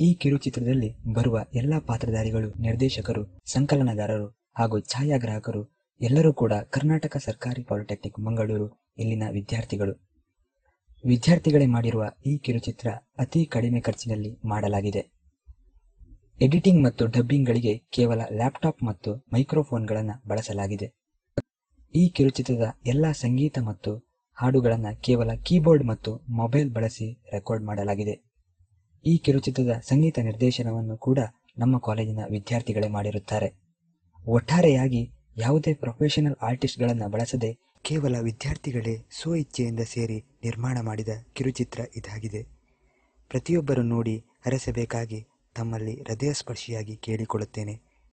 ಈ ಕಿರುಚಿತ್ರದಲ್ಲಿ ಬರುವ ಎಲ್ಲಾ ಪಾತ್ರಧಾರಿಗಳು ನಿರ್ದೇಶಕರು ಸಂಕಲನಗಾರರು ಹಾಗೂ ಛಾಯಾಗ್ರಾಹಕರು ಎಲ್ಲರೂ ಕೂಡ ಕರ್ನಾಟಕ ಸರ್ಕಾರಿ ಪಾಲಿಟೆಕ್ನಿಕ್ ಮಂಗಳೂರು ಇಲ್ಲಿನ ವಿದ್ಯಾರ್ಥಿಗಳು ವಿದ್ಯಾರ್ಥಿಗಳೇ ಮಾಡಿರುವ ಈ ಕಿರುಚಿತ್ರ ಅತಿ ಕಡಿಮೆ ಖರ್ಚಿನಲ್ಲಿ ಮಾಡಲಾಗಿದೆ ಎಡಿಟಿಂಗ್ ಮತ್ತು ಡಬ್ಬಿಂಗ್ಗಳಿಗೆ ಕೇವಲ ಲ್ಯಾಪ್ಟಾಪ್ ಮತ್ತು ಮೈಕ್ರೋಫೋನ್ಗಳನ್ನು ಬಳಸಲಾಗಿದೆ ಈ ಕಿರುಚಿತ್ರದ ಎಲ್ಲ ಸಂಗೀತ ಮತ್ತು ಹಾಡುಗಳನ್ನು ಕೇವಲ ಕೀಬೋರ್ಡ್ ಮತ್ತು ಮೊಬೈಲ್ ಬಳಸಿ ರೆಕಾರ್ಡ್ ಮಾಡಲಾಗಿದೆ ಈ ಕಿರುಚಿತ್ರದ ಸಂಗೀತ ನಿರ್ದೇಶನವನ್ನು ಕೂಡ ನಮ್ಮ ಕಾಲೇಜಿನ ವಿದ್ಯಾರ್ಥಿಗಳೇ ಮಾಡಿರುತ್ತಾರೆ ಒಟ್ಟಾರೆಯಾಗಿ ಯಾವುದೇ ಪ್ರೊಫೆಷನಲ್ ಆರ್ಟಿಸ್ಟ್ಗಳನ್ನು ಬಳಸದೆ ಕೇವಲ ವಿದ್ಯಾರ್ಥಿಗಳೇ ಸ್ವ ಇಚ್ಛೆಯಿಂದ ಸೇರಿ ನಿರ್ಮಾಣ ಮಾಡಿದ ಕಿರುಚಿತ್ರ ಇದಾಗಿದೆ ಪ್ರತಿಯೊಬ್ಬರು ನೋಡಿ ಹರಸಬೇಕಾಗಿ ತಮ್ಮಲ್ಲಿ ಹೃದಯಸ್ಪರ್ಶಿಯಾಗಿ ಕೇಳಿಕೊಳ್ಳುತ್ತೇನೆ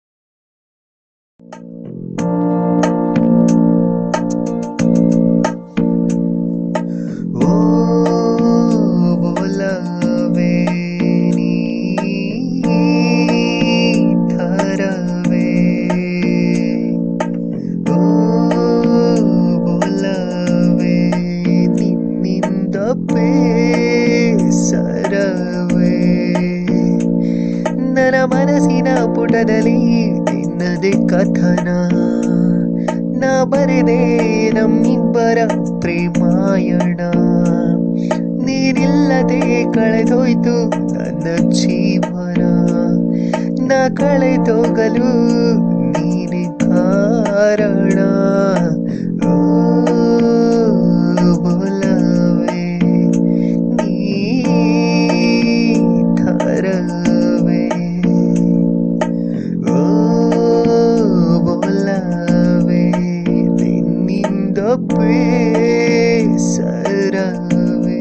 ಓ ಬೋಲವೇ ನೀ ಥರವೇ ಓ ಬೋಲವೇ ನಿನ್ನಿಂದ ಬೇಸರವೇ ನನ್ನ ಮನಸ್ಸಿನ ಪುಟದಲ್ಲಿ ನಿನ್ನದೇ ಕಥನ ನಾ ಬರೆದೆ ನಮ್ಮಿಬ್ಬರ ಪ್ರೇಮಾಯಣ ನೀನಿಲ್ಲದೆ ಕಳೆದೋಯ್ತು ನನ್ನ ಜೀವನ ನಾ ಕಳೆದೋಗಲು ನೀನೆ ಕಾರಣ ಓ ಬೋಲವೇ ನೀ ಥರವೇ ಓ ಬೋಲವೇ ನಿನ್ನಿಂದ ಬೇಸರವೇ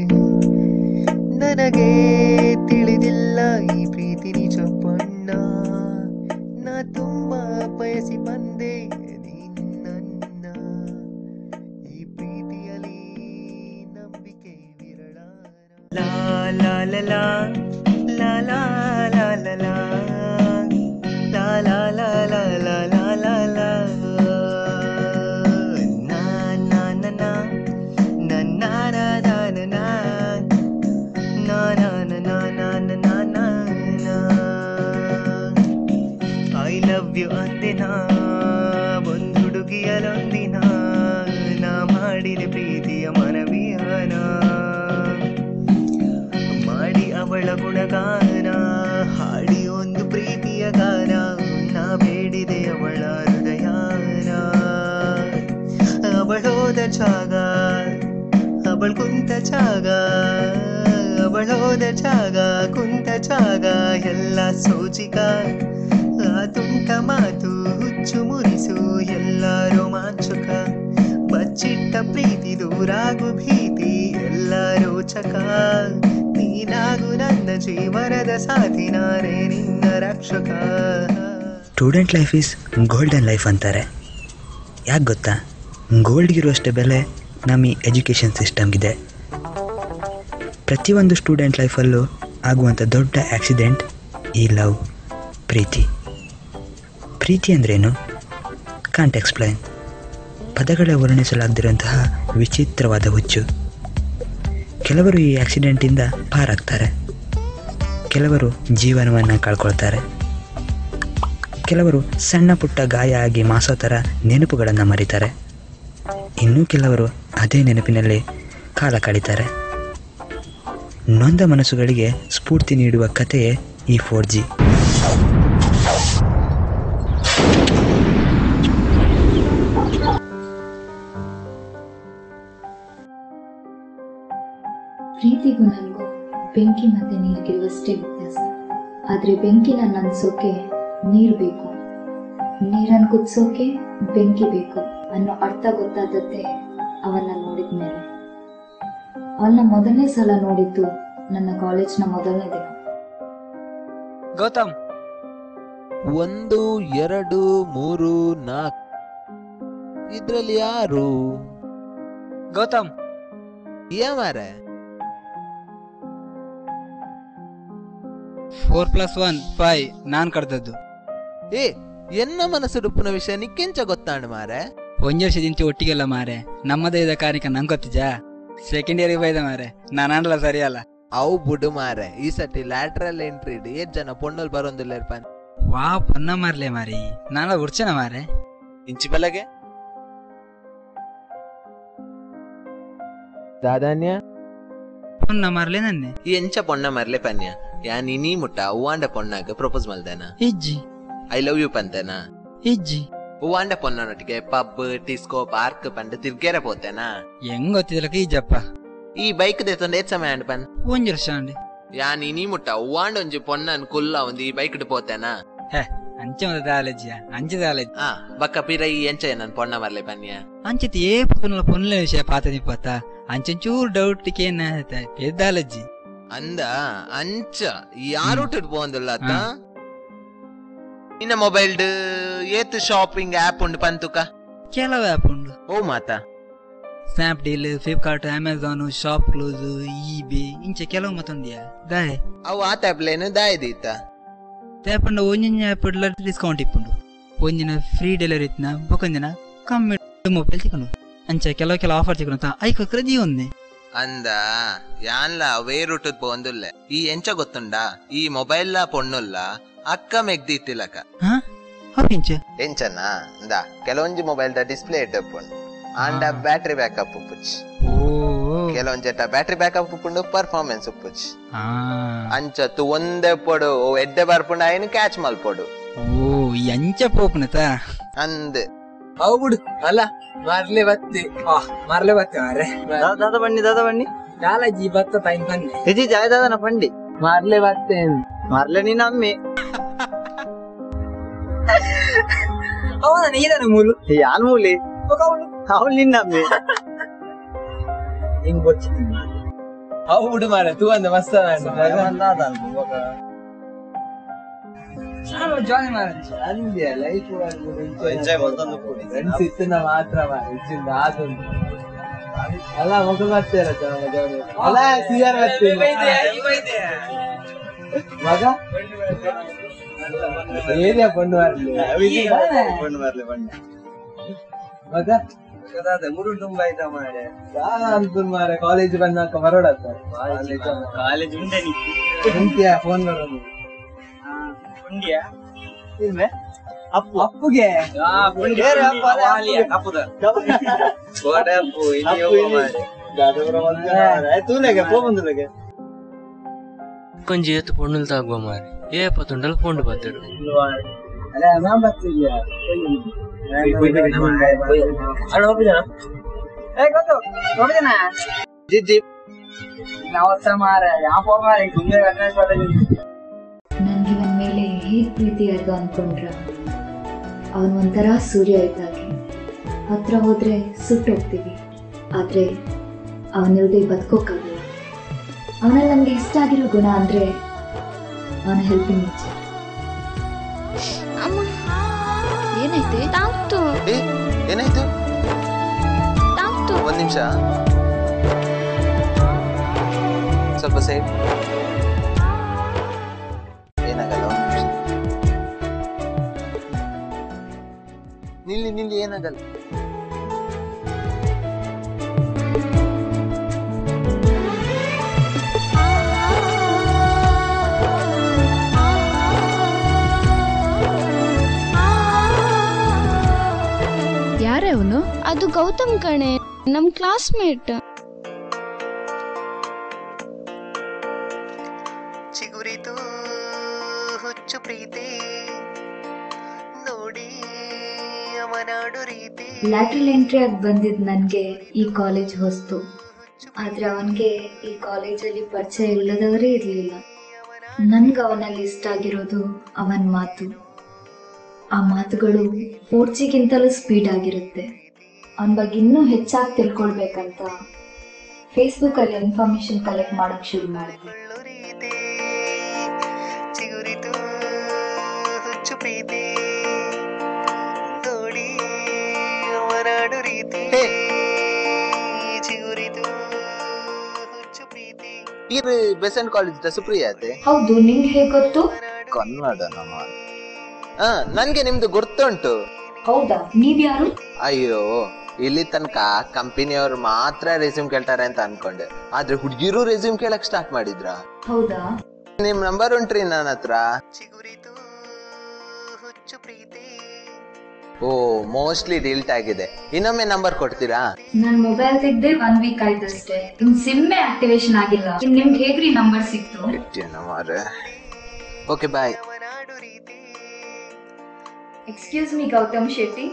ನನಗೆ ತಿಳಿದಿಲ್ಲ ಈ ಪ್ರೀತಿ ನಿಜ ಬಣ್ಣ ನಾ ತುಂಬ ಬಯಸಿ ಬಂದೆ ನಿನ್ನನ್ನ ಈ ಪ್ರೀತಿಯಲ್ಲಿ ನಂಬಿಕೆ ವಿರಳ ಲಾ ಲಾ ಲಾ ಲಾ ಲಾ ಲಾ ಲಾ ಲಾ ಲಾ ಲಾ ಲಾ ಲಾ ಲಾ ಲಾ ಲಾ ಲಾ ಲಾ ನಾ ನಾ ನಾ ನಾ ನಾ ನಾ ನಾ ನಾ ನಾ ನಾ ನಾ ನಾ ನಾ ನಾ ನಾ ನಾ ನಾ ನಾ ಐ ಲವ್ ಯು ಅಂದಿನ ಒಂದು ಹುಡುಗಿಯಲೊಂದಿನ ನಾ ಮಾಡಿದ ಪ್ರೀತಿಯ ಮನವಿಯಾನ ಮಾಡಿ ಅವಳ ಗುಣಗಾನ ಹಾಡಿ ಒಂದು ಪ್ರೀತಿಯ ಗಾನ ನಾ ಬೇಡಿದೆ ಅವಳ ಹೃದಯಾನ ಅವಳೋದ ಜಾಗ ಅವள் ಕುಂತ ಜಾಗ ಅವಳೋದ ಜಾಗ ಕುಂತ ಜಾಗ ಎಲ್ಲ ಸೋಜಿಗ ಆ ತುಂಟ ಮಾತು ಹುಚ್ಚು ಮುರಿಸು ಎಲ್ಲ ರೋಮಾಂಚಕ ಬಚ್ಚಿಟ್ಟ ಪ್ರೀತಿ ದೂರಾಗು ಭೀತಿ ಎಲ್ಲ ರೋಚಕ ನೀನಾಗು ನನ್ನ ಜೀವನದ ಸಾಥಿ ನಾನೇ ನಿನ್ನ ರಕ್ಷಕ student life is golden life ಅಂತಾರೆ ಯಾಕೆ ಗೊತ್ತಾ ಗೋಲ್ಡ್ಗಿರುವಷ್ಟೇ ಬೆಲೆ ನಮ್ಮ ಈ ಎಜುಕೇಷನ್ ಸಿಸ್ಟಮ್ಗಿದೆ ಪ್ರತಿಯೊಂದು ಸ್ಟೂಡೆಂಟ್ ಲೈಫಲ್ಲೂ ಆಗುವಂಥ ದೊಡ್ಡ ಆಕ್ಸಿಡೆಂಟ್ ಈ ಲವ್ ಪ್ರೀತಿ ಪ್ರೀತಿ ಅಂದ್ರೇನು ಕಾಂಟ್ ಎಕ್ಸ್ಪ್ಲೈನ್ ಪದಗಳೇ ವರ್ಣಿಸಲಾಗದಿರುವಂತಹ ವಿಚಿತ್ರವಾದ ಹುಚ್ಚು ಕೆಲವರು ಈ ಆಕ್ಸಿಡೆಂಟಿಂದ ಪಾರಾಗ್ತಾರೆ ಕೆಲವರು ಜೀವನವನ್ನು ಕಳ್ಕೊಳ್ತಾರೆ ಕೆಲವರು ಸಣ್ಣ ಪುಟ್ಟ ಗಾಯ ಆಗಿ ಮಾಸೋ ಥರ ನೆನಪುಗಳನ್ನು ಮರೀತಾರೆ ಇನ್ನೂ ಕೆಲವರು ಅದೇ ನೆನಪಿನಲ್ಲಿ ಕಾಲ ಕಳೀತಾರೆ ನೊಂದ ಮನಸ್ಸುಗಳಿಗೆ ಸ್ಫೂರ್ತಿ ನೀಡುವ ಕಥೆಯೇ ಈ ಫೋರ್ ಜಿ ಪ್ರೀತಿಗೂ ನನಗೂ ಬೆಂಕಿ ಮತ್ತೆ ನೀರಿಗಿರುವಷ್ಟೇ ವ್ಯತ್ಯಾಸ ಆದ್ರೆ ಬೆಂಕಿನ ನನ್ಸೋಕೆ ನೀರು ಬೇಕು ನೀರನ್ನು ಕುದಿಸೋಕೆ ಬೆಂಕಿ ಬೇಕು ಅನ್ನೋ ಅರ್ಥ ಗೊತ್ತಾದದ್ದೇ ಅವನ್ನ ನೋಡಿದ್ಮೇಲೆ ಅವನ್ನ ಮೊದಲನೇ ಸಲ ನೋಡಿದ್ದು ನನ್ನ ಕಾಲೇಜ್ನ ಮೊದಲನೇ ದಿನ ಗೌತಮ್ ಒಂದು ಎರಡು ಮೂರು ನಾಲ್ಕು ಇದ್ರಲ್ಲಿ ಯಾರು ಗೌತಮ್ ಏ ಮಾರೆ ಫೋರ್ ಪ್ಲಸ್ ಒನ್ ಫೈವ್ ನಾನ್ ಕಡ್ದದ್ದು ಏ ಎನ್ನ ಮನಸ್ಸುಡುಪ್ಪುನ ವಿಷಯ ನಿಕ್ಕೆಂಚ ಗೊತ್ತಾಂಡ್ ಮಾರೆ ಒಂಜೆ ವರ್ಷ ದಿಂಚಿ ಒಟ್ಟಿಗೆಲ್ಲ ಮಾರೆ ನಮ್ಮದೇ ಇದ ಕಾರ್ಯಕ್ಕೆ ನಂಗೆ ಗೊತ್ತಿಜಾ ಸೆಕೆಂಡ್ ಇಯರ್ ಬೈದ ಮಾರೆ ನಾನು ಆಂಡ್ಲ ಸರಿಯಲ್ಲ ಅವು ಬುಡು ಮಾರೆ ಈ ಸತಿ ಲ್ಯಾಟ್ರಲ್ ಎಂಟ್ರಿ ಏಟ್ ಜನ ಪೊಣ್ಣಲ್ ಬರೋದಿಲ್ಲ ಇರ್ಪಾನ್ ವಾ ಪೊನ್ನ ಮಾರ್ಲೆ ಮಾರಿ ನಾನ ಉರ್ಚನ ಮಾರೆ ಇಂಚಿ ಬಲಗೆ ದಾದಾನ್ಯ ಪೊನ್ನ ಮಾರ್ಲೆ ನನ್ನೆ ಈ ಎಂಚ ಪೊಣ್ಣ ಮರ್ಲೆ ಪನ್ಯ ಯಾನ್ ಇನಿ ಮುಟ್ಟ ಹೂವಾಂಡ ಪೊಣ್ಣಾಗ ಪ್ರಪೋಸ್ ಮಲ್ದೇನ ಇಜ್ಜಿ ಐ ಲವ್ ಯು ಪಂತೇನಾ ಇಜ್ಜಿ ಹೂವಾಂಡ ಪೊಣ್ಣನೊಟ್ಟಿಗೆ ಪಬ್ ಟಿಸ್ಕೋ ಪಾರ್ಕ್ ಪಂಡ ತಿರ್ಗೇರ ಪೋತೇನಾ ಹೆಂಗ್ ಗೊತ್ತಿದ್ಲಕ ಈಜಪ್ಪ ಈ ಬೈಕ್ ದೇತೊಂದು ಏತ್ ಸಮಯ ಅಂಡ್ ಪನ್ ಒಂಜಿ ವರ್ಷ ಅಂಡಿ ಯಾನ್ ಇನಿ ಮುಟ್ಟ ಹೂವಾಂಡ ಒಂಜಿ ಪೊಣ್ಣನ್ ಕುಲ್ಲ ಒಂದು ಈ ಬೈಕ್ ಪೋತೇನಾ ಅಂಚೆ ಮದ ದಾಲಜ್ಜಿಯ ಅಂಚೆ ದಾಲಜ್ಜಿ ಆ ಬಕ್ಕ ಪಿರ ಈ ಎಂಚ ನನ್ ಪೊಣ್ಣ ಮರ್ಲೆ ಪನ್ಯ ಅಂಚೆತಿ ఏ పొన్నుల పొన్నుల విషయ పాత నిపత అంచెం చూరు డౌట్ టికేన పెద్దాలజ్జి ಅಂದ ಅಂಚ ಯಾರೂಟಡ್ ಪೋಂದುಲ್ಲ ಅತ್ತ ನಿನ್ನ ಮೊಬೈಲ್ ಏತ್ ಶಾಪಿಂಗ್ ಆಪ್ ಉಂಡು ಪಂತುಕ ಕೆಲವು ಆ್ಯಪ್ ಉಂಡು ಓ ಮಾತಾ Snapdeal Flipkart Amazon ShopClues eBay ಇಂಚೆ ಕೆಲವು ಮತ್ತೊಂದಿಯ ದಾಯ್ ಅವು ಆತ ಆಪ್ಲೇನು ದಾಯದೀತ ತೇಪಂಡ ಒಂಜಿನ ಆ್ಯಪ್ ಡಿಸ್ಕೌಂಟ್ ಇಪ್ಪುಂಡು ಒಂಜಿನ ಫ್ರೀ ಡೆಲಿವರಿ ಇತ್ತಿನ ಬೊಕೊಂದಿನ ಕಮ್ಮಿ ಮೊಬೈಲ್ ತಿಕೊಂಡು ಅಂಚೆ ಕೆಲವು ಕೆಲವು ಆಫರ್ ತಿಕೊಂಡು ಐಕ ಕ್ರಜಿ ಒಂದೇ ಅಂದ ಯಾನ್ಲ ಅವೇ ರೂಟದ್ ಪೋಂದುಲ್ಲೆ ಈ ಎಂಚ ಗೊತ್ತುಂಡ ಈ ಮೊಬೈಲ್ ಲ ಪೊಣ್ಣುಲ್ಲ ಅಕ್ಕ ಮೆಗ್ದಿತ್ತಿಲಕ ಹಾ ಅಪ್ಪಿಂಚೆ ಎಂಚನ ಅಂದ ಕೆಲವೊಂಜಿ ಮೊಬೈಲ್ ದ ಡಿಸ್ಪ್ಲೇ ಇಟ್ಟಪ್ಪುಂಡು ಆಂಡ ಆ. ಬ್ಯಾಟ್ರಿ ಬ್ಯಾಕಪ್ ಉಪ್ಪುಚ್ ಓ ಕೆಲವೊಂಜೆಟ್ಟ ಬ್ಯಾಟ್ರಿ ಬ್ಯಾಕಪ್ ಉಪ್ಪುಂಡು ಪರ್ಫಾರ್ಮೆನ್ಸ್ ಉಪ್ಪುಚ್ ಆ ಅಂಚತ್ತು ಒಂದೇ ಪೊಡು ಓ ಎಡ್ಡೆ ಬರ್ಪುಂಡ ಆಯ್ನು ಕ್ಯಾಚ್ ಮಲ್ಪೊಡು ಓ ಈ ಅಂಚೆ ಪೋಪುನತ ಅಂದ್ ಅವು ಬಿಡು ಅಲ್ಲ ಮರ್ಲೆ ಬತ್ತಿ ಆ ಮರ್ಲೆ ಬತ್ತಿ ಮಾರೆ ದಾದ ಬನ್ನಿ ದಾದ ಬನ್ನಿ ಕಾಲಜಿ ಬತ್ತ ಟೈಮ್ ಬನ್ನಿ ಹೆಜಿ ಜಾಯ್ ದಾದನ ಪಂಡಿ ಮರ್ಲೆ ಬತ್ತೆ ಮರ್ಲೆ ನೀನ್ ಅಮ್ಮಿ ಅವನ ನೀದನ ಮೂಲು ಯಾನ್ ಮೂಲಿ ಅವಳು ನಿನ್ನ ಅಮ್ಮಿ ಹಿಂಗ್ ಗೊತ್ತಿಲ್ಲ ಅವು ಬಿಡು ಮಾರೆ ತೂ ಅಂದ ಮಸ್ತ ನಾನು ಜಾಯಿನ್ ಮಾರೆ ಅಂದ್ಯ ಲೈಫ್ Enjoy ಮಾಡ್ಕೊಂಡು ಕೂಡಿ. ಫ್ರೆಂಡ್ಸ್ ಇತ್ತಿನ ಮಾತ್ರ ಮಾರೆ ಇಚ್ಚಿಂದ ಆದುಂಟು ಅಲ್ಲ ಮುಖ ಬರ್ತೀರ ಅಲ್ಲ ಸಿಯರ್ ಬರ್ತೀನಿ ಮಗ ಏರಿಯಾ ಕೊಂಡು ಬರ್ಲಿ ಮಗ ಮುರು ತುಂಬ ಆಯ್ತಾ ಮಾರೆ ಅಂತ ಮಾರೆ ಕಾಲೇಜ್ ಬಂದಾಗ ಬರೋಡ ಕಾಲೇಜ್ ಮುಂದೆ ನಿಂತ್ಯಾ ಫೋನ್ ಮಾಡೋದು ಪುಂಡಿಯ ಇಲ್ವೇ ಅಪ್ಪು ಅಪ್ಪುಗೆ ಬೇರೆ ಅಪ್ಪ ಅದೇ ಅಪ್ಪುದ. ಅಪ್ಪು ಇಲ್ಲಿ ತೂಲೆಗೆ ಪೋ ಬಂದುಲೆಗೆ కొంచెం ఎత్తు పండులు తాగుబో మరి ఏ పతుండలు పండు పత్తాడు ಅಲ್ಲ ಮ್ಯಾಮ್ ಬರ್ತಿದ್ಯಾ ಜಿಜ್ಜಿ ನವತ್ತ ಮಾರ ಯಾವ ಮಾರ ಸುಮ್ಮನೆ ನನಗೆ ಇವನ್ ಮೇಲೆ ಹೇಗೆ ಪ್ರೀತಿ ಆಯ್ತು ಅನ್ಕೊಂಡ್ರ ಅವನ್ ಒಂಥರ ಸೂರ್ಯ ಇದ್ದಾಗೆ ಹತ್ರ ಹೋದ್ರೆ ಸುಟ್ಟೋಗ್ತೀವಿ ಆದ್ರೆ ಅವನಿಲ್ದೆ ಬದುಕೋಕ್ಕಾಗಲ್ಲ ಅವನಲ್ಲಿ ನನಗೆ ಇಷ್ಟ ಆಗಿರೋ ಗುಣ ಅಂದ್ರೆ ಅವನ ಹೆಲ್ಪಿಂಗ್ ನೇಚರ್ ಅಮ್ಮ ಏನೈತೆ ತಾವ್ತು ಏ ಏನಾಯ್ತು ತಾವ್ತು ಒಂದ್ ನಿಮಿಷ ಸ್ವಲ್ಪ ಸೈಡ್ ಏನಾಗಲ್ಲ ಒಂದ್ ನಿಮಿಷ ನಿಲ್ಲಿ ನಿಲ್ಲಿ ಏನಾಗಲ್ಲ ಯಾರೇ ಅವನು ಅದು ಗೌತಮ್ ಕಣೆ ನಮ್ ಕ್ಲಾಸ್ಮೇಟ್ ಚಿಗುರಿತು ಹುಚ್ಚು ಪ್ರೀತಿ ನೋಡಿ ಅವನಾಡು ರೀತಿ ಲ್ಯಾಟ್ರಲ್ ಎಂಟ್ರಿ ಆಗಿ ಬಂದಿದ್ ನನಗೆ ಈ ಕಾಲೇಜ್ ಹೊಸ್ತು ಆದ್ರೆ ಅವನಿಗೆ ಈ ಕಾಲೇಜಲ್ಲಿ ಪರಿಚಯ ಇಲ್ಲದವರೇ ಇರಲಿಲ್ಲ ನನ್ಗೆ ಅವನಲ್ಲಿ ಇಷ್ಟ ಆಗಿರೋದು ಅವನ ಮಾತು ಆ ಮಾತುಗಳು ಫೋರ್ ಜಿಗಿಂತಲೂ ಸ್ಪೀಡ್ ಆಗಿರುತ್ತೆ ಅವನ ಬಗ್ಗೆ ಇನ್ನೂ ಹೆಚ್ಚಾಗಿ ತಿಳ್ಕೊಳ್ಬೇಕಂತ ಫೇಸ್ಬುಕ್ಕಲ್ಲಿ ಇನ್ಫಾರ್ಮೇಶನ್ ಕಲೆಕ್ಟ್ ಮಾಡೋಕ್ಕೆ ಶುರು ಮಾಡಿದೆ ಒಳ್ಳು ರೀತಿ ಚಿಗುರಿತು ಹುಚ್ಚು ಪ್ರೀತಿ ನೋಡಿ ಅವನಾಡು ರೀತಿ ಚಿಗುರಿತು ಹುಚ್ಚು ಪ್ರೀತಿ ಇರ್ ಬೆಸೆಂಟ್ ಕಾಲೇಜ್ ಸುಪ್ರಿಯ ಆತೆ ಹೌದು ನಿಂಗೆ ಹೇಗೆ ಗೊತ್ತು ಕನ್ನಡ ನಮ್ಮ ಹಾ ನನ್ಗೆ ನಿಮ್ದು ಗುರ್ತುಂಟು ಹೌದಾ ನೀವ್ಯಾರು ಅಯ್ಯೋ ಇಲ್ಲಿ ತನಕ ಕಂಪನಿಯವ್ರು ಮಾತ್ರ ರೆಸ್ಯೂಮ್ ಕೇಳ್ತಾರೆ ಅಂತ ಅನ್ಕೊಂಡೆ ಆದ್ರೆ ಹುಡುಗಿರು ರೆಸ್ಯೂಮ್ ಕೇಳಕ್ ಸ್ಟಾರ್ಟ್ ಮಾಡಿದ್ರ ಹೌದಾ ನಿಮ್ ನಂಬರ್ ಉಂಟ್ರಿ ನನ್ನ ಹತ್ರ ಓ ಮೋಸ್ಟ್ಲಿ ಡಿಲ್ಟ್ ಆಗಿದೆ ಇನ್ನೊಮ್ಮೆ ನಂಬರ್ ಕೊಡ್ತೀರಾ ನನ್ ಮೊಬೈಲ್ ತೆಗ್ದೆ ಒನ್ ವೀಕ್ ಆಯ್ತಷ್ಟೇ ಇನ್ ಸಿಮ್ಮೆ ಆಕ್ಟಿವೇಶನ್ ಆಗಿಲ್ಲ ಇನ್ ನಿಮ್ಗೆ ಹೇಗ್ರಿ ನಂಬರ್ ಸಿಕ್ತು ಮಾರೆ okay bye excuse me Gautham Shetty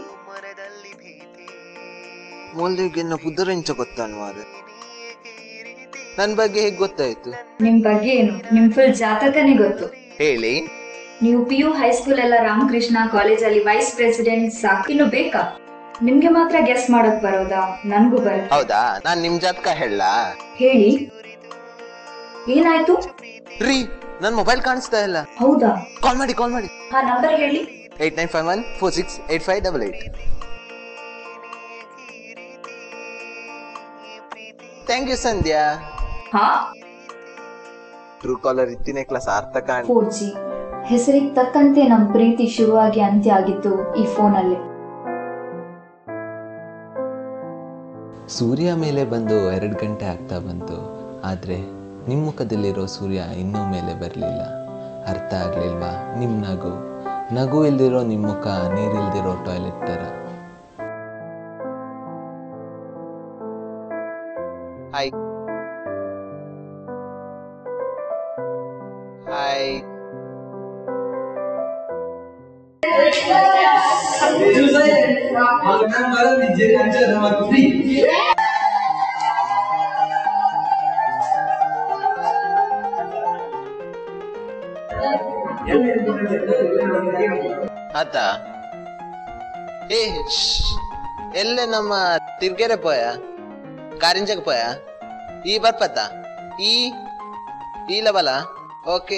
ಮೂಲ್ದಿಗಿನ್ನ ಪುದರಿಂಚ ಗೊತ್ತಾನ್ ಮಾರೆ ನನ್ ಬಗ್ಗೆ ಹೇಗ್ ಗೊತ್ತಾಯ್ತು ನಿಮ್ ಬಗ್ಗೆ ಏನು ನಿಮ್ ಫುಲ್ ಜಾತಕನೇ ಗೊತ್ತು ಹೇಳಿ ನೀವು ಪಿ ಯು ಹೈಸ್ಕೂಲ್ ಎಲ್ಲ ರಾಮಕೃಷ್ಣ ಕಾಲೇಜಲ್ಲಿ ವೈಸ್ ಪ್ರೆಸಿಡೆಂಟ್ ಸಾಕು ಇನ್ನು ಬೇಕಾ ನಿಮ್ಗೆ ಮಾತ್ರ ಗೆಸ್ ಮಾಡಕ್ ಬರೋದಾ ನನ್ಗೂ ಬರುತ್ತೆ ಹೌದಾ ನಾನ್ ನಿಮ್ ಜಾತಕ ಹೇಳ ಹೇಳಿ ಏನಾಯ್ತು ರೀ ನನ್ ಮೊಬೈಲ್ ಕಾಣಿಸ್ತಾ ಇಲ್ಲ ಹೌದಾ ಕಾಲ್ ಮಾಡಿ ಕಾಲ್ ಮಾಡಿ ಹಾ ನಂಬರ್ ಹೇಳಿ eight nine five one four six eight five double eight thank you Sandhya ಹಾ ಟ್ರೂ ಕಾಲರ್ ಇತ್ತಿನ ಕ್ಲಾಸ್ ಅರ್ಥ ಕಾಣ್ ಫೋರ್ ಜಿ ಹೆಸರಿಗೆ ತಕ್ಕಂತೆ ನಮ್ ಪ್ರೀತಿ ಶುರುವಾಗಿ ಅಂತ್ಯ ಆಗಿತ್ತು ಈ ಫೋನಲ್ಲಿ ಸೂರ್ಯ ಮೇಲೆ ಬಂದು ಎರಡು ಗಂಟೆ ಆಗ್ತಾ ಬಂತು ಆದರೆ ನಿಮ್ಮ ಮುಖದಲ್ಲಿರೋ ಸೂರ್ಯ ಇನ್ನೂ ಮೇಲೆ ಬರಲಿಲ್ಲ ಅರ್ಥ ಆಗಲಿಲ್ವಾ ನಿಮ್ಮ ನಗು ನಗು ಇಲ್ದಿರೋ ನಿಮ್ಮ ಮುಖ ನೀರಿಲ್ದಿರೋ ಟಾಯ್ಲೆಟ್ ಥರ ಹಾಯ್ ಹಾಯ್ ಆತ ಏ ಶ್ಶ್. ಎಲ್ಲೇ ನಮ್ಮ ತಿರ್ಗೆರೆ ಪೋಯ ಕಾರಿಂಜಗೆ ಪೋಯ ಈ ಬರ್ಪತ್ತ ಈ ಈ ಲಬಲ ಓಕೆ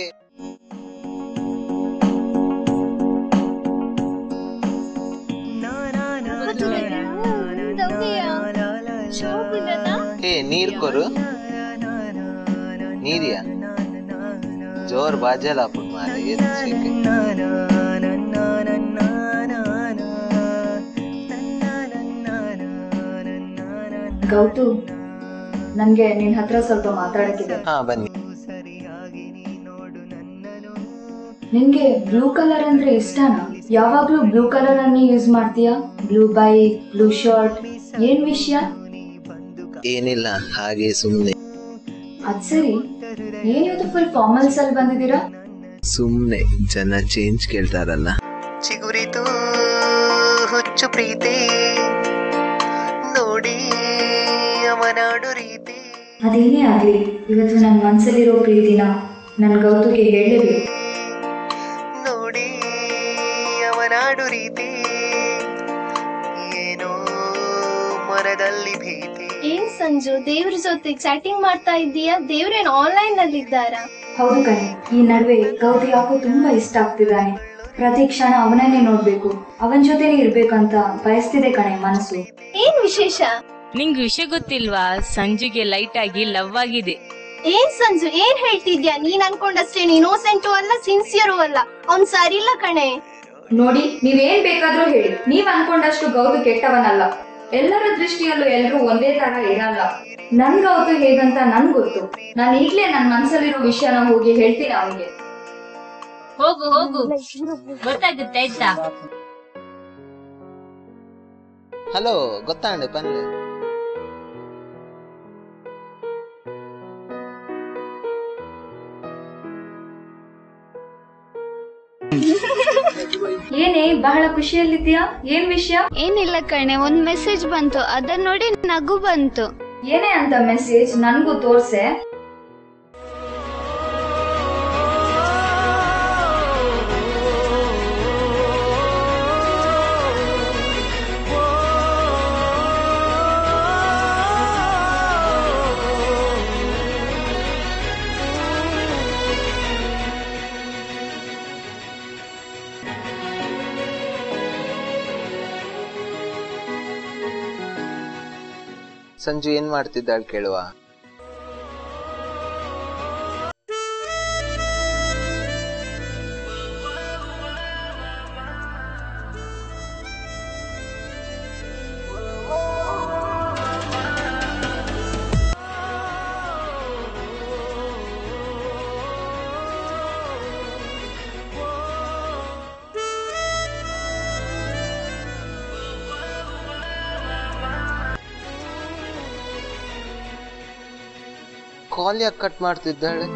ಏ ನೀರ್ ಕೊರು ನೀರಿಯ ಜೋರ್ ಬಾಜಲ ಪುಟ್ ಮಾರೆ ಏನ್ ಶೇಕೆ. ಗೌತು ನನ್ಗೆ ನಿನ್ ಹತ್ರ ಸ್ವಲ್ಪ ಮಾತಾಡಕ್ಕಿದೆ ಹಾ ಬನ್ನಿ ನಿನ್ಗೆ ಬ್ಲೂ ಕಲರ್ ಅಂದ್ರೆ ಇಷ್ಟನಾ ಯಾವಾಗ್ಲೂ ಬ್ಲೂ ಕಲರ್ ಅನ್ನೇ ಯೂಸ್ ಮಾಡ್ತೀಯಾ ಬ್ಲೂ ಬೈಕ್ ಬ್ಲೂ ಶರ್ಟ್ ಏನ್ ವಿಷಯ ಏನಿಲ್ಲ ಹಾಗೆ ಸುಮ್ನೆ ಅದ್ ಸರಿ ಏನ್ ಇವತ್ತು ಫುಲ್ ಫಾರ್ಮಲ್ಸ್ ಅಲ್ಲಿ ಬಂದಿದ್ದೀರಾ ಸುಮ್ನೆ ಜನ ಚೇಂಜ್ ಕೇಳ್ತಾರಲ್ಲ ಚಿಗುರಿತು ಹುಚ್ಚು ಪ್ರೀತಿ ನೋಡಿ ಅವನಾಡು ರೀತಿ ಅದೇನೇ ಆಗ್ಲಿ ಇವತ್ತು ನನ್ ಮನ್ಸಲ್ಲಿರೋ ಪ್ರೀತಿನ ನನ್ ಗೌತುಗೆ ಹೇಳಲೇಬೇಕು ನೋಡಿ ಅವನಾಡು ರೀತಿ ಏನೋ ಮರದಲ್ಲಿ ಭೀತಿ ಏನ್ ಸಂಜು ದೇವ್ರ ಜೊತೆ ಚಾಟಿಂಗ್ ಮಾಡ್ತಾ ಇದ್ದೀಯಾ ದೇವ್ರೇನ್ ಆನ್ಲೈನ್ ನಲ್ಲಿ ಇದ್ದಾರಾ ಹೌದು ಕಣೆ ಈ ನಡುವೆ ಗೌತಿ ಯಾಕೋ ತುಂಬಾ ಇಷ್ಟ ಆಗ್ತಿದ್ದಾನೆ ಪ್ರತಿ ಕ್ಷಣ ಅವನನ್ನೇ ನೋಡ್ಬೇಕು ಅವನ ಜೊತೆನೇ ಇರ್ಬೇಕಂತ ಬಯಸ್ತಿದೆ ಕಣೆ ಮನಸ್ಸು ಏನ್ ವಿಶೇಷ ನಿಂಗ್ ವಿಷಯ ಗೊತ್ತಿಲ್ವಾ ಸಂಜುಗೆ ಲೈಟ್ ಆಗಿ ಲವ್ ಆಗಿದೆ ಏನ್ ಸಂಜು ಏನ್ ಹೇಳ್ತಿದ್ಯಾ ನೀನ್ ಅನ್ಕೊಂಡಷ್ಟೇ ಇನ್ನೋಸೆಂಟು ಅಲ್ಲ ಸಿನ್ಸಿಯರು ಅಲ್ಲ ಅವ್ನ್ ಸರಿ ಇಲ್ಲ ಕಣೆ ನೋಡಿ ನೀವೇನ್ ಬೇಕಾದ್ರೂ ಹೇಳಿ ನೀವ್ ಅನ್ಕೊಂಡಷ್ಟು ಗೌತು ಕೆಟ್ಟವನಲ್ಲ ಎಲ್ಲರ ದೃಷ್ಟಿಯಲ್ಲೂ ಎಲ್ರೂ ಒಂದೇ ತರ ಇರಲ್ಲ ನನ್ ಗೌತು ಹೇಗಂತ ನನ್ ಗೊತ್ತು ನಾನ್ ಈಗ್ಲೇ ನನ್ ಮನ್ಸಲ್ಲಿರೋ ವಿಷಯನ ಹೋಗಿ ಹೇಳ್ತೀನಿ ಅವನಿಗೆ ಹೋಗು ಹೋಗು ಗೊತ್ತಾಗುತ್ತೆ ಆಯ್ತಾ ಹಲೋ ಗೊತ್ತಾಂಡೆ ಪನ್ಲೆ ಏನೇ ಬಹಳ ಖುಷಿಯಲ್ಲಿದ್ಯಾ ಏನ್ ವಿಷಯ ಏನಿಲ್ಲ ಕಣೆ ಒಂದ್ ಮೆಸೇಜ್ ಬಂತು ಅದನ್ನ ನೋಡಿ ನಗು ಬಂತು ಏನೇ ಅಂತ ಮೆಸೇಜ್ ನನ್ಗೂ ತೋರ್ಸೆ ಸಂಜು ಏನ್ ಮಾಡ್ತಿದ್ದಾಳ್ ಕೇಳುವ ಕಾಲ್ ಯಾಕೆ ಕಟ್ ಮಾಡ್ತಿದ್ದಾಳೆ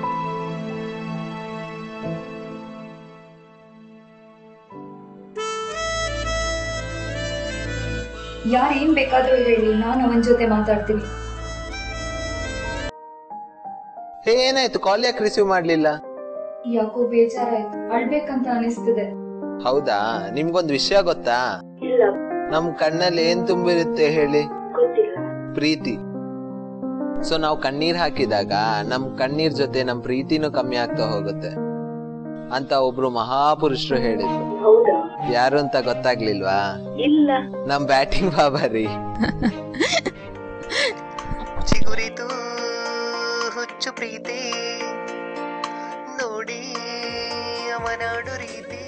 ಯಾರು ಏನ್ ಬೇಕಾದ್ರೂ ಹೇಳಿ ನಾನು ಅವನ ಜೊತೆ ಮಾತಾಡ್ತೀನಿ ಹೇ ಏನಾಯ್ತು ಕಾಲ್ ಯಾಕೆ ರಿಸೀವ್ ಮಾಡ್ಲಿಲ್ಲ ಯಾಕೋ ಬೇಜಾರಾಯ್ತು ಅಳ್ಬೇಕಂತ ಅನಿಸ್ತಿದೆ ಹೌದಾ ನಿಮ್ಗೊಂದ್ ವಿಷಯ ಗೊತ್ತಾ ಇಲ್ಲ ನಮ್ ಕಣ್ಣಲ್ಲಿ ಏನ್ ತುಂಬಿರುತ್ತೆ ಹೇಳಿ ಗೊತ್ತಿಲ್ಲ ಪ್ರೀತಿ ಸೊ ನಾವು ಕಣ್ಣೀರ್ ಹಾಕಿದಾಗ ನಮ್ ಕಣ್ಣೀರ್ ಜೊತೆ ನಮ್ ಪ್ರೀತಿನೂ ಕಮ್ಮಿ ಆಗ್ತಾ ಹೋಗುತ್ತೆ ಅಂತ ಒಬ್ರು ಮಹಾಪುರುಷರು ಹೇಳಿದ್ರು ಹೌದಾ ಯಾರು ಅಂತ ಗೊತ್ತಾಗ್ಲಿಲ್ವಾ ಇಲ್ಲ ನಮ್ ಬ್ಯಾಟಿಂಗ್ ಬಾಬಾ ರೀ ಚಿಗುರಿತು ಹುಚ್ಚು ಪ್ರೀತಿ ನೋಡಿ ಅವನಾಡು ರೀತಿ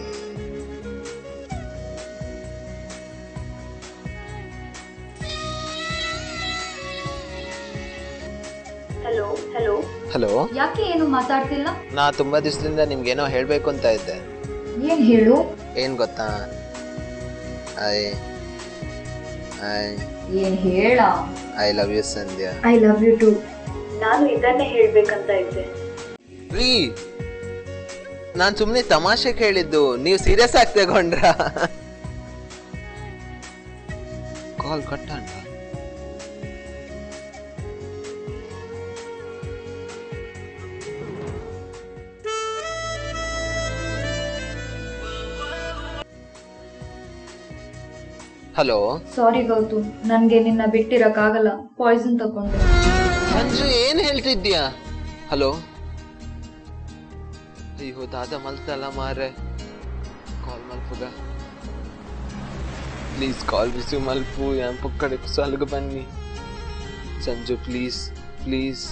ಹಲೋ ಹಲೋ ಹಲೋ ಯಾಕೆ ಏನು ಮಾತಾಡ್ತಿಲ್ಲ ನಾ ತುಂಬಾ ದಿವಸದಿಂದ ನಿಮ್ಗೇನೋ ಹೇಳ್ಬೇಕು ಅಂತ ಇದ್ದೆ ಏನ್ ಹೇಳು ಏನ್ ಗೊತ್ತಾ ಐ ಐ ಏನ್ ಹೇಳ I love you Sandhya I love you too ನಾನು ಇದನ್ನೇ ಹೇಳ್ಬೇಕಂತ ಇದ್ದೆ ರೀ ನಾನ್ ಸುಮ್ನೆ ತಮಾಷೆ ಕೇಳಿದ್ದು ನೀವು ಸೀರಿಯಸ್ ಆಗಿ ತಗೊಂಡ್ರ ಕಾಲ್ ಕಟ್ಟ ಹಲೋ ಸಾರಿ ಗೌತು ನನ್ಗೆ ನಿನ್ನ ಬಿಟ್ಟಿರಕ್ಕಾಗಲ್ಲ ಪಾಯ್ಸನ್ ತಗೊಂಡೆ ಮಂಜು ಏನ್ ಹೇಳ್ತಿದ್ಯಾ ಹಲೋ ಅಯ್ಯೋ ದಾದ ಮಲ್ತಲ್ಲ ಮಾರೆ ಕಾಲ್ ಮಲ್ಪುಗ ಪ್ಲೀಸ್ ಕಾಲ್ ರಿಸೀವ್ ಮಲ್ಪು ಯಾನ್ ಪಕ್ಕಡೆ ಕುಸಾಲ್ಗ ಬನ್ನಿ ಸಂಜು ಪ್ಲೀಸ್ ಪ್ಲೀಸ್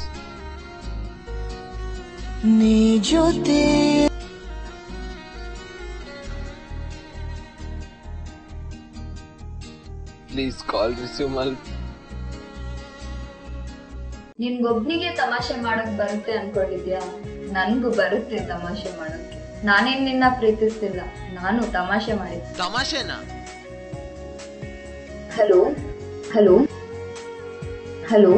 ನೀ ಜೊತೆ ಪ್ಲೀಸ್ ಕಾಲ್ ರಿಸೀವ್ ಮಲ್ಪ್ ನಿನ್ಗೊಬ್ನಿಗೆ ತಮಾಷೆ ಮಾಡಕ್ ಬರುತ್ತೆ ಅನ್ಕೊಂಡಿದ್ಯಾ ನನ್ಗೂ ಬರುತ್ತೆ ತಮಾಷೆ ಮಾಡಕ್ಕೆ ನಾನೇನ್ ನಿನ್ನ ಪ್ರೀತಿಸ್ತಿಲ್ಲ ನಾನು ತಮಾಷೆ ಮಾಡಿದ್ದೆ ತಮಾಷೆನಾ hello hello hello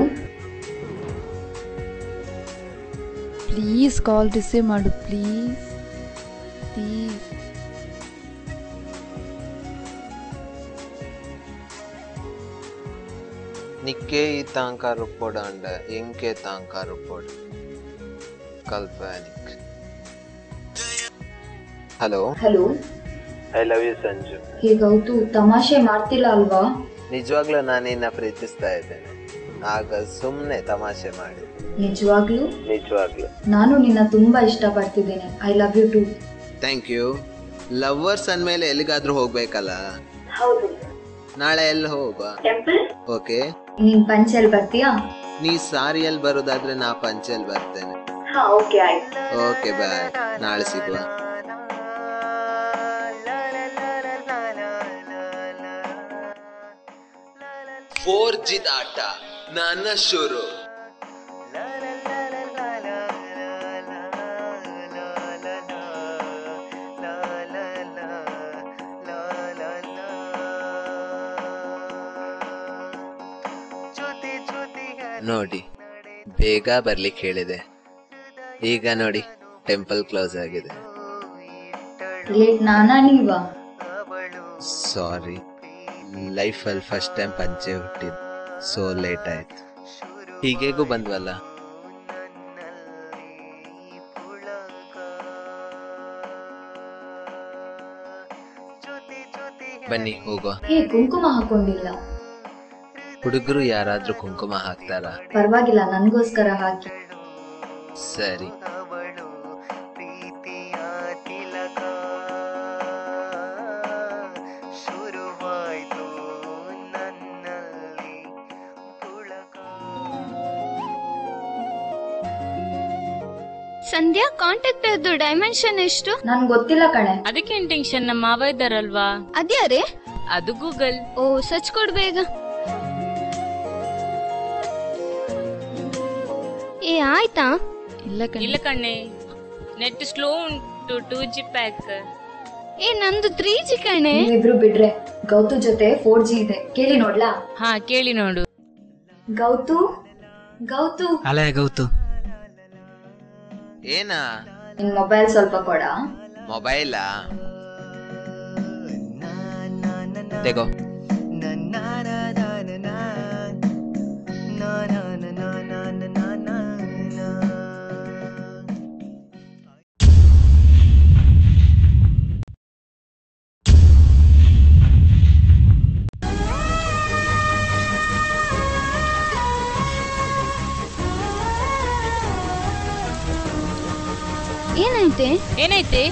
please call receive ಮಾಡು ಪ್ಲೀಸ್ ಪ್ಲೀಸ್ ನಿಕ್ಕೆ ಈ ತಾಂಕ ರುಪ್ಪೋಡ ಅಂಡ ಎಂಕೆ ತಾಂಕ ರುಪ್ಪೋಡ ಕಲ್ಪನಿಕ್ hello hello I love you Sanju ಹೀಗೌತು ತಮಾಷೆ ಮಾಡ್ತಿಲ್ಲ ಅಲ್ವಾ ನಿಜವಾಗ್ಲೂ ನಾನಿನ್ನ ಪ್ರೀತಿಸ್ತಾ ಇದ್ದೇನೆ ಆಗ ಸುಮ್ನೆ ತಮಾಷೆ ಮಾಡಿ ನಿಜವಾಗ್ಲೂ ನಿಜವಾಗ್ಲೂ ನಾನು ನಿನ್ನ ತುಂಬಾ ಇಷ್ಟಪಡ್ತಿದ್ದೇನೆ I love you too thank you lovers ಅಂದ್ಮೇಲೆ ಎಲ್ಲಿಗಾದ್ರೂ ಹೋಗ್ಬೇಕಲ್ಲ ಹೌದು ನಾಳೆ ಎಲ್ಲಿ ಹೋಗುವ ಟೆಂಪಲ್ ಓಕೆ ನೀನ್ ಪಂಚಲ್ ಬರ್ತೀಯಾ ನೀ ಸಾರಿಯಲ್ಲಿ ಬರೋದಾದ್ರೆ ನಾ ಪಂಚಲ್ಲಿ ಬರ್ತೇನೆ ಹಾ ಓಕೆ ಆಯ್ತು ಓಕೆ ಬಾಯ್ ನಾಳೆ ಸಿಗುವ ಫೋರ್ ಜಿದಾಟ ನನ್ನ ಶುರು ನೋಡಿ ಬೇಗ ಬರ್ಲಿಕ್ಕೆ ಹೇಳಿದೆ ಈಗ ನೋಡಿ ಟೆಂಪಲ್ ಕ್ಲೋಸ್ ಆಗಿದೆ ಲೇಟ್ ನಾನಾ ನೀವಾ ಸಾರಿ ಲೈಫಲ್ಲಿ ಫಸ್ಟ್ ಟೈಮ್ ಪಂಚೆ ಹುಟ್ಟಿದ್ ಸೋ ಲೇಟ್ ಆಯ್ತು ಹೀಗೇಗೂ ಬಂದ್ವಲ್ಲ ಬನ್ನಿ ಹೋಗುವ ಹೇ ಕುಂಕುಮ ಹಾಕೊಂಡಿಲ್ಲ ಹುಡುಗರು ಯಾರಾದ್ರೂ ಕುಂಕುಮ ಹಾಕ್ತಾರ ಪರವಾಗಿಲ್ಲ ನನ್ಗೋಸ್ಕರ ಹಾಕಿ ಸರಿ ಶುರುವಾಯ್ತು ನನ್ನಲ್ಲಿ ಪುಳಕ ಸಂಧ್ಯಾ ಕಾಂಟ್ಯಾಕ್ಟ್ ಅದು ಡೈಮೆನ್ಷನ್ ಎಷ್ಟು ನನ್ ಗೊತ್ತಿಲ್ಲ ಕಣೆ ಅದಕ್ಕೇನ್ ಟೆನ್ಷನ್ ನಮ್ಮ ಮಾವ ಇದ್ದಾರಲ್ವಾ ಅದ್ಯಾರೇ ಅದು ಗೂಗಲ್ ಓ ಸರ್ಚ್ ಕೊಡ್ ಬೇಗ ಏ ಆಯ್ತಾ ಇಲ್ಲ ಕಣೆ ಇಲ್ಲ ಕಣ್ಣೆ ನೆಟ್ ಸ್ಲೋ ಉಂಟು ಟೂ ಜಿ ಪ್ಯಾಕ್ ಏ ನಂದು ತ್ರೀ ಜಿ ಕಣೆ ನೀವಿಬ್ರು ಬಿಡ್ರೆ ಗೌತು ಜೊತೆ ಫೋರ್ ಜಿ ಇದೆ ಕೇಳಿ ನೋಡ್ಲಾ ಹಾ ಕೇಳಿ ನೋಡು ಗೌತು ಗೌತು ಅಲೆ ಗೌತು ಏನ ನಿನ್ ಮೊಬೈಲ್ ಸ್ವಲ್ಪ ಕೊಡ ಮೊಬೈಲಾ ತೆಗೋ ಏನೈತೆ ಏನೈತೆ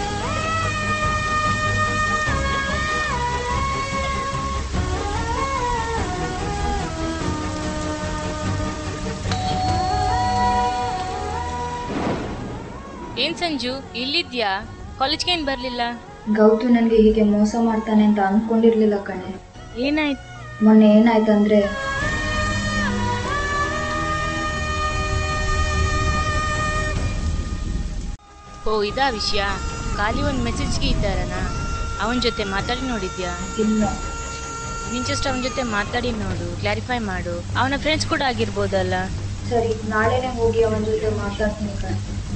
ಏನ್ ಸಂಜು ಇಲ್ಲಿದ್ಯಾ ಕಾಲೇಜ್ಗೆ ಏನ್ ಬರ್ಲಿಲ್ಲ ಗೌತು ನನ್ಗೆ ಹೀಗೆ ಮೋಸ ಮಾಡ್ತಾನೆ ಅಂತ ಅನ್ಕೊಂಡಿರ್ಲಿಲ್ಲ ಕಣೆ ಏನಾಯ್ತು ಮೊನ್ನೆ ಏನಾಯ್ತಂದ್ರೆ ಓ ಇದಾ ವಿಷಯ ಖಾಲಿ ಒಂದ್ ಮೆಸೇಜ್ಗೆ ಇದ್ದಾರನ ಅವನ ಜೊತೆ ಮಾತಾಡಿ ನೋಡಿದ್ಯಾ ಇಲ್ಲ ನೀನ್ ಜಸ್ಟ್ ಅವನ ಜೊತೆ ಮಾತಾಡಿ ನೋಡು ಕ್ಲಾರಿಫೈ ಮಾಡು ಅವನ ಫ್ರೆಂಡ್ಸ್ ಕೂಡ ಆಗಿರ್ಬೋದಲ್ಲ ಸರಿ ನಾಳೆನೆ ಹೋಗಿ ಅವನ ಜೊತೆ ಮಾತಾಡ್ತೀನಿ ಕಣೆ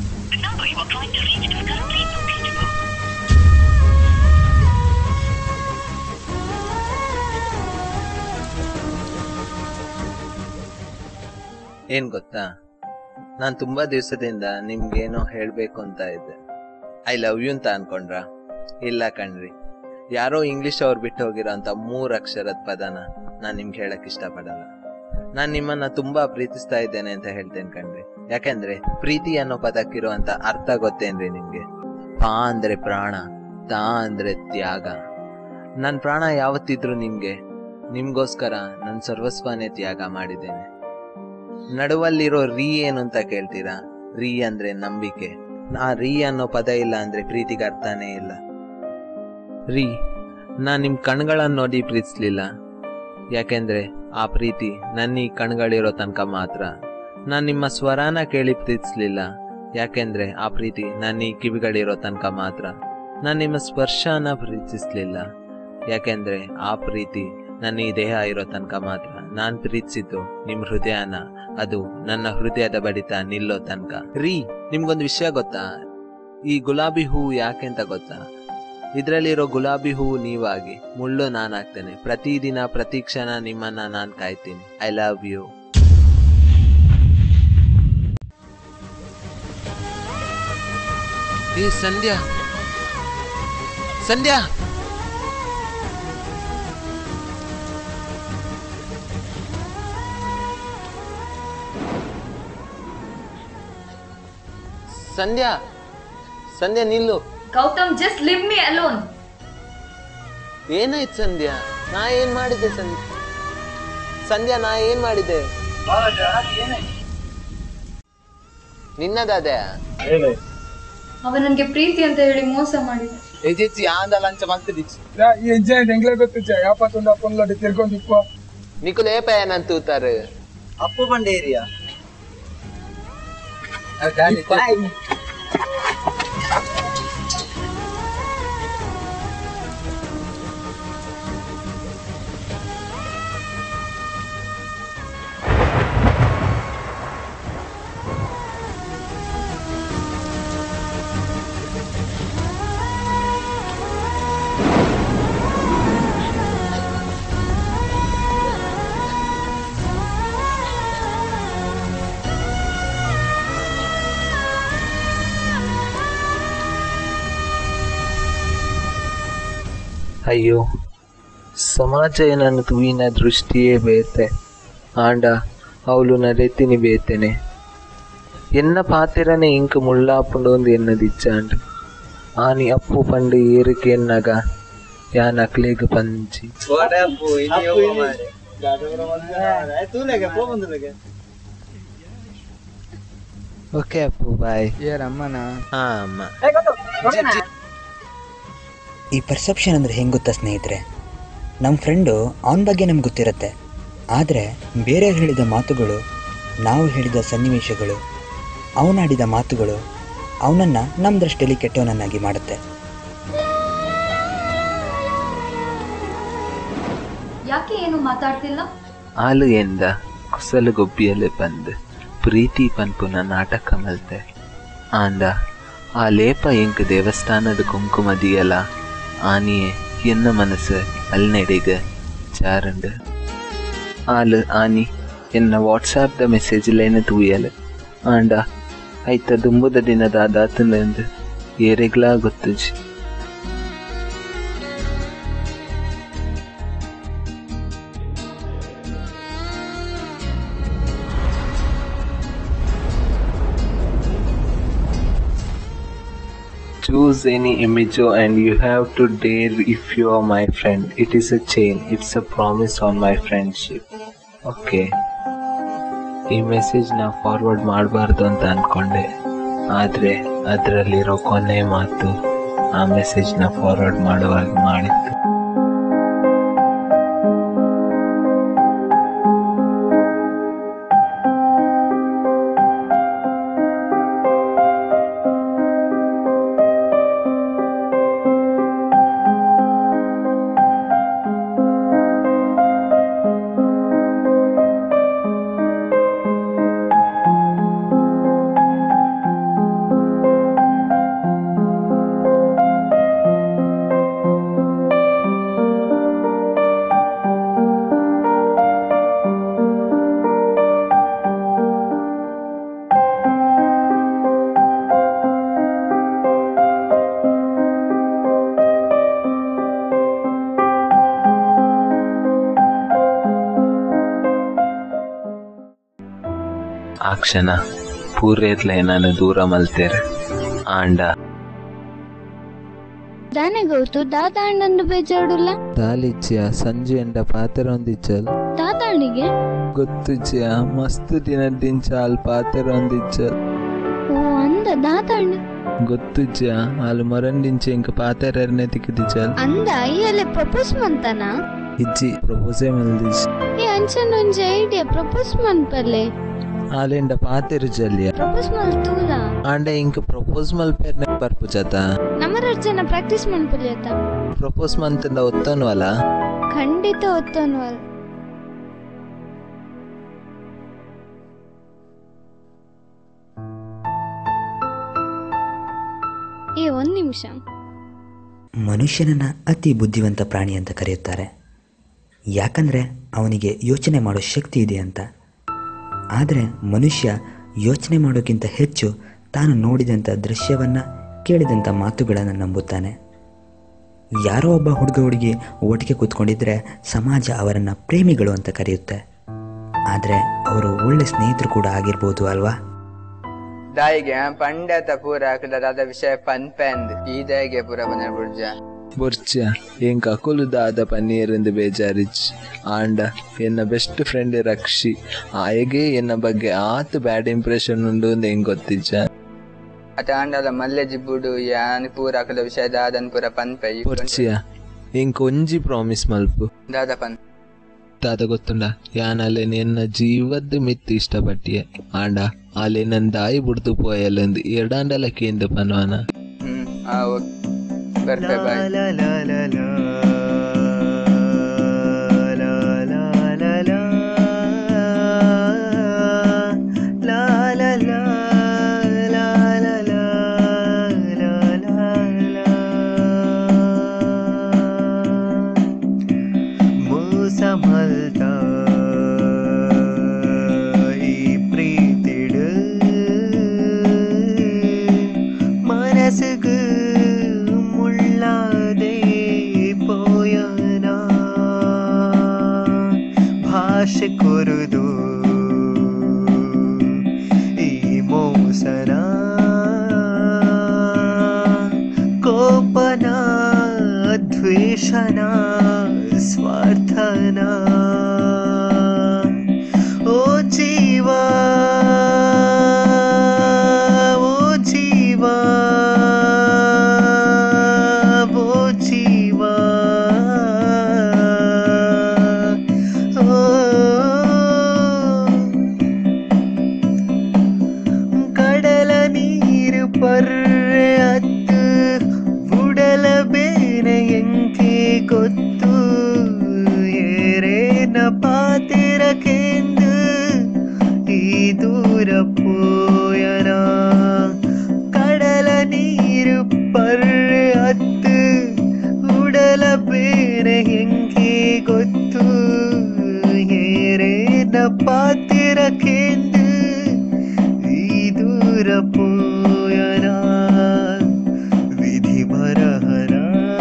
ಏನ್ ಗೊತ್ತಾ ನಾನ್ ತುಂಬಾ ದಿವಸದಿಂದ ನಿಮ್ಗೇನೋ ಹೇಳ್ಬೇಕು ಅಂತ ಇದ್ದೆ ಐ ಲವ್ ಯು ಅಂತ ಅನ್ಕೊಂಡ್ರ ಇಲ್ಲ ಕಣ್ರಿ ಯಾರೋ ಇಂಗ್ಲಿಷ್ ಅವ್ರು ಬಿಟ್ಟು ಹೋಗಿರೋ ಅಂತ ಮೂರ್ ಅಕ್ಷರದ ಪದನ ನಾನ್ ನಿಮ್ಗೆ ಹೇಳಕ್ ಇಷ್ಟಪಡಲ್ಲ ನಾನ್ ನಿಮ್ಮನ್ನ ತುಂಬಾ ಪ್ರೀತಿಸ್ತಾ ಇದ್ದೇನೆ ಅಂತ ಹೇಳ್ತೇನೆ ಕಣ್ರಿ ಯಾಕಂದ್ರೆ ಪ್ರೀತಿ ಅನ್ನೋ ಪದಕ್ಕಿರೋ ಅಂತ ಅರ್ಥ ಗೊತ್ತೇನ್ರಿ ನಿಮ್ಗೆ ಪಾ ಅಂದ್ರೆ ಪ್ರಾಣ ತಾ ಅಂದ್ರೆ ತ್ಯಾಗ ನನ್ ಪ್ರಾಣ ಯಾವತ್ತಿದ್ರು ನಿಮ್ಗೆ ನಿಮ್ಗೋಸ್ಕರ ನನ್ ಸರ್ವಸ್ವನೇ ತ್ಯಾಗ ಮಾಡಿದ್ದೇನೆ ನಡುವಲ್ಲಿರೋ ರೀ ಏನು ಅಂತ ಕೇಳ್ತೀರಾ ರೀ ಅಂದ್ರೆ ನಂಬಿಕೆ ಆ ರೀ ಅನ್ನೋ ಪದ ಇಲ್ಲ ಅಂದ್ರೆ ಪ್ರೀತಿಗೆ ಅರ್ಥನೇ ಇಲ್ಲ ರೀ ನಾನ್ ನಿಮ್ ಕಣ್ಗಳನ್ನ ನೋಡಿ ಪ್ರೀತಿಸ್ಲಿಲ್ಲ ಯಾಕೆಂದ್ರೆ ಆ ಪ್ರೀತಿ ನನ್ನ ಈ ಕಣ್ಗಳಿರೋ ತನಕ ಮಾತ್ರ ನಾನ್ ನಿಮ್ಮ ಸ್ವರಾನ ಕೇಳಿ ಪ್ರೀತಿಸ್ಲಿಲ್ಲ ಯಾಕೆಂದ್ರೆ ಆ ಪ್ರೀತಿ ನನ್ನ ಈ ಕಿವಿಗಳಿರೋ ತನಕ ಮಾತ್ರ ನಾನ್ ನಿಮ್ಮ ಸ್ಪರ್ಶನ ಪ್ರೀತಿಸ್ಲಿಲ್ಲ ಯಾಕೆಂದ್ರೆ ಆ ಪ್ರೀತಿ ನನ್ನ ಈ ದೇಹ ಇರೋ ತನಕ ಮಾತ್ರ ನಾನ್ ಪ್ರೀತಿಸಿದ್ದು ನಿಮ್ ಹೃದಯನ ಅದು ನನ್ನ ಹೃದಯದ ಬಡಿತ ನಿಲ್ಲೋ ತನಕ ರೀ ನಿಮ್ಗೊಂದು ವಿಷಯ ಗೊತ್ತಾ ಈ ಗುಲಾಬಿ ಹೂವು ಯಾಕೆ ಅಂತ ಗೊತ್ತಾ ಇದ್ರಲ್ಲಿರೋ ಗುಲಾಬಿ ಹೂವು ನೀವಾಗಿ ಮುಳ್ಳು ನಾನಾಗ್ತೇನೆ ಪ್ರತಿದಿನ ಪ್ರತಿ ಕ್ಷಣ ನಿಮ್ಮನ್ನ ನಾನ್ ಕಾಯ್ತೀನಿ ಐ ಲವ್ ಯು ಏ ಸಂಧ್ಯಾ ಸಂಧ್ಯಾ ಸಂಧ್ಯಾ ಸಂಧ್ಯಾ ನಿಲ್ಲು Gautham just leave me alone ಏನಾಯ್ತು ಸಂಧ್ಯಾ ನಾ ಏನ್ ಮಾಡಿದ್ದೆ ಸಂಧ್ಯಾ ಸಂಧ್ಯಾ ನಾ ಏನ್ ಮಾಡಿದ್ದೆ ನಿನ್ನದಾದೆ ಅವ ನನ್ಗೆ ಪ್ರೀತಿ ಅಂತ ಹೇಳಿ ಮೋಸ ಮಾಡಿದ ಎಜಿಚ್ಚಿ ಆಂದ ಲಂಚ ಮಂತಿಡಿಚ್ಚಿ ಈ ಎಂಜಾಯ್ ಎಂಗ್ಲೇ ಗೊತ್ತಿಚ್ಚ ಯಾಪತ್ತೊಂದು ಅಪ್ಪೊಂದು ತಿರ್ಕೊಂಡು ಇಪ್ಪ నీకు లేపాయనంత తూతారు ಅಪ್ಪು ಬಂಡೆ ಏರಿಯಾ అయ్యో సమాజ నన్ను తూయిన దృష్టియే బేతే ఆండ ಅವಳು ನರೆತಿನಿ ಬೇತೇನೆ ಎನ್ನ ಪಾತಿರನೆ ಇಂಕ ಮುಳ್ಳಾಪುಂಡೊಂದು ಎನ್ನದಿಚ್ಚಾಂಡು ಆನಿ ಅಪ್ಪು ಪಂಡು ಏರಿಕೆ ಎನ್ನಗ ಯಾ ನಕ್ಲೇಗ ಪಂಚಿ ಓಕೆ ಅಪ್ಪು ಬಾಯ್ ಏರಮ್ಮನ ಹಾ ಅಮ್ಮ ಈ ಪರ್ಸೆಪ್ಷನ್ ಅಂದ್ರೆ ಹೆಂಗ್ ಗೊತ್ತಾ ಸ್ನೇಹಿತರೆ ನಮ್ಮ ಫ್ರೆಂಡು ಅವನ ಬಗ್ಗೆ ನಮ್ಗೆ ಗೊತ್ತಿರುತ್ತೆ ಆದರೆ ಬೇರೆಯವ್ರು ಹೇಳಿದ ಮಾತುಗಳು ನಾವು ಹೇಳಿದ ಸನ್ನಿವೇಶಗಳು ಅವನಾಡಿದ ಮಾತುಗಳು ಅವನನ್ನು ನಮ್ಮ ದೃಷ್ಟಿಯಲ್ಲಿ ಕೆಟ್ಟವನನ್ನಾಗಿ ಮಾಡುತ್ತೆ ಯಾಕೆ ಏನು ಮಾತಾಡ್ತಿಲ್ಲ ಹಾಲು ಎಂದ ಕುಸಲು ಗೊಬ್ಬಿಯಲ್ಲೇ ಬಂದು ಪ್ರೀತಿ ಪನ್ಪುನ ನಾಟಕ ಮಲ್ತೆ ಆಂಡ ಆ ಲೇಪ ಎಂಕ್ ದೇವಸ್ಥಾನದ ಕುಂಕುಮದಿಯಲ ಆನಿಯೆ ಎನ್ನ ಮನಸ್ಸು ಅಲ್ನೆಡೆಗೆ ಚಾರಂಡು ಆಲು ಆನಿ ಎನ್ನ ವಾಟ್ಸಾಪ್ದ ಮೆಸೇಜ್ಲೇನೆ ತೂಯಲು ಆಂಡ ಐತ ದುಂಬುದ ದಿನದ ದಾತನಂದು ಏರೆಗ್ಲಾ ಗೊತ್ತುಜಿ Choose any image and you have to dare if you are my friend. It is a chain. It's a promise on my friendship. Okay. ಈ ಮೆಸೇಜ್ನ ಫಾರ್ವರ್ಡ್ ಮಾಡಬಾರ್ದು ಅಂತ ಅಂದ್ಕೊಂಡೆ ಆದರೆ ಅದರಲ್ಲಿರೋ ಕೊನೆ ಮಾತು ಆ ಮೆಸೇಜ್ನ ಫಾರ್ವರ್ಡ್ ಮಾಡುವಾಗ ಮಾಡಿತ್ತು ಆ ಕ್ಷಣ ಪೂರೈತ್ಲೆ ನಾನು ದೂರ ಮಲ್ತೇರೆ ಆಂಡ దానే గౌతు దాతాండందు ಬೇಜಾಡುಲ್ಲ ದಾಲಿಚ್ಯ ಸಂಜೆ ಎಂಡ ಪಾತ್ರ ಹೊಂದಿಚ್ಚಲ್ దాతాండిಗೆ ಗೊತ್ತುಚ್ಯ ಮಸ್ತ್ ದಿನದಿಂಚಾಲ್ ಪಾತ್ರ ಹೊಂದಿಚ್ಚಲ್ ಓ ಅಂದ దాతాండి ಗೊತ್ತುಚ್ಯ ಅಲ್ಲಿ ಮರಂದಿಂಚೆ ಇಂಕ ಪಾತ್ರ ಎರನೆ ತಿಕ್ಕಿದಿಚ್ಚಲ್ ಅಂದ ಅಯ್ಯಲೆ ಪ್ರಪೋಸ್ ಮಂತನ ಇಜ್ಜಿ ಪ್ರಪೋಸೇ ಮಲ್ದಿಸ್ ಈ ಅಂಚನ್ ಒಂಜಿ ಐಡಿಯಾ ಪ್ರಪೋಸ್ ಮನ್ಪಲ್ಲೆ ಆಲೆಂಡ ಪಾತೆರು ಜಲ್ಯ ಪ್ರಪೋಸ್ ಮಲ್ತೂಲ ಆಂಡ ಇಂಕ ಪ್ರಪೋಸ್ ಮಲ್ಪೇರ್ನೆ ಬರ್ಪುಜತ ನಮರಡ್ ಜನ ಪ್ರಾಕ್ಟೀಸ್ ಮನ್ಪಲ್ಯತ ಪ್ರಪೋಸ್ ಮಂತಂದ ಒತ್ತನ್ವಲ್ಲ ಖಂಡಿತ ಒತ್ತನ್ವಲ್ ಏ ಒಂದ್ ನಿಮಿಷ ಮನುಷ್ಯನನ್ನ ಅತಿ ಬುದ್ಧಿವಂತ ಪ್ರಾಣಿ ಅಂತ ಕರೆಯುತ್ತಾರೆ ಯಾಕಂದರೆ ಅವನಿಗೆ ಯೋಚನೆ ಮಾಡೋ ಶಕ್ತಿ ಇದೆ ಅಂತ ಆದರೆ ಮನುಷ್ಯ ಯೋಚನೆ ಮಾಡೋಕ್ಕಿಂತ ಹೆಚ್ಚು ತಾನು ನೋಡಿದಂಥ ದೃಶ್ಯವನ್ನು ಕೇಳಿದಂಥ ಮಾತುಗಳನ್ನು ನಂಬುತ್ತಾನೆ ಯಾರೋ ಒಬ್ಬ ಹುಡುಗ ಹುಡುಗಿ ಒಟ್ಟಿಗೆ ಕೂತ್ಕೊಂಡಿದ್ರೆ ಸಮಾಜ ಅವರನ್ನು ಪ್ರೇಮಿಗಳು ಅಂತ ಕರೆಯುತ್ತೆ ಆದರೆ ಅವರು ಒಳ್ಳೆ ಸ್ನೇಹಿತರು ಕೂಡ ಆಗಿರ್ಬೋದು ಅಲ್ವಾ ದಾಯಿಗೆ ಪಂಡತ ಪೂರ ಹಾಕದ ವಿಷಯ ಪನ್ಪೆಂದ್ ಈ ದಾಯಿಗೆ ಪೂರ ಬಂದ ಬುಡ್ಜ ಬೊರ್ಚ ಎಂಕ ಅಕುಲುದಾದ ಪನ್ನೀರೆಂದು ಬೇಜಾರಿಚ್ ಆಂಡ ಎನ್ನ ಬೆಸ್ಟ್ ಫ್ರೆಂಡ್ ರಕ್ಷಿ ಆಯಗೆ ಎನ್ನ ಬಗ್ಗೆ ಆತ್ ಬ್ಯಾಡ್ ಇಂಪ್ರೆಷನ್ ಉಂಡು ಅಂತ ಹೆಂಗ್ ಗೊತ್ತಿಜ್ಜ ಅತ ಅಂಡಲ ಮಲ್ಲೆ ಜಿಬ್ಬುಡು ಯಾನ್ ಪೂರ ಹಾಕದ ವಿಷಯ ದಾದನ್ ಪೂರ ಪನ್ಪೆ ಬೊರ್ಚಿಯ ಎಂಕ್ ಒಂಜಿ ಪ್ರಾಮಿಸ್ ಮಲ್ಪು ದಾದ ಪನ್ ದಾದ ಗೊತ್ತುಂಡ ಯಾನಲೆ ನಿನ್ನ ಜೀವದ್ದು ಮಿತ್ತು ಇಷ್ಟಪಟ್ಟಿಯ ಆಂಡ ಅಲೆ ನನ್ ದಾಯಿ ಬುಡ್ದು ಪೋಯಲ್ಲಂದು ಎರಡಾಂಡಲ ಕೇಂದ್ರ ಪನ್ವಾನ ಹ್ಮ್ ಆ ಓಕೆ ಬರ್ಪೆ ಬಾಯ್ ಮಲ್ತಾ ಈ ಪ್ರೀತಿಡು மனசுக்கு முள்ளாதே போயனா ಭಾಷೆ ಕೊರುದು ಈ ಮೋಸನ ಕೋಪನ ದ್ವೇಷನ ಸ್ವಾರ್ಥನ ಓ ಜೀವ ಓ ಜೀವ ಓ ಜೀವ ಓ ಕಡಲ ನೀರು ಪರ್ರೆ ಅತ್ತು ಬುಡಲ ಬೇನೆ ಎಂಕೆ ಗೊತ್ತು ಪೂಯನ ವಿಧಿ ಬರಹನ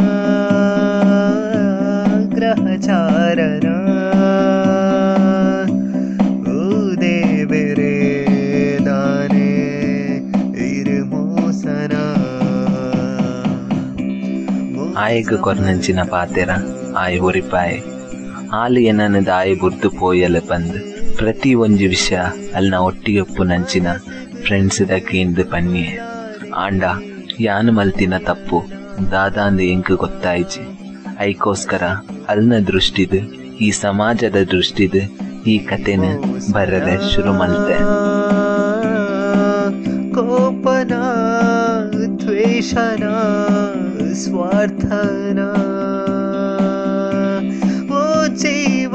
ಗ್ರಹಚಾರನ ಓ ದೇವರೇ ದಾನೆ ಇರುಮೋಸನ ಆಯ್ಗ ಕೊರ್ನಂಚಿನ ಪಾತೆರ ಆಯ್ ಒರಿಪಾಯ್ ಆಲು ಏನನ್ನದ ಆಯ್ ಬುರ್ದು ಪೋಯಲ ಬಂದ್ ಪ್ರತಿ ಒಂಜಿ ವಿಷಯ ಅಲ್ನ ಒಟ್ಟಿಗೆ ನಂಚಿನ ಫ್ರೆಂಡ್ಸ್ ದಕ್ಕಿಂದು ಪನ್ನಿ ಆಂಡ ಯಾನು ಮಲ್ತಿನ ತಪ್ಪು ದಾದಾಂದು ಎಂಕ್ ಗೊತ್ತಾಯ್ಚಿ ಐಕೋಸ್ಕರ ಅಲ್ನ ದೃಷ್ಟಿದು ಈ ಸಮಾಜದ ದೃಷ್ಟಿದು ಈ ಕತೆನ ಬರದೆ ಶುರು ಮಲ್ತೆ ಕೋಪನ ದ್ವೇಷನ ಸ್ವಾರ್ಥನ ಓ ಜೀವ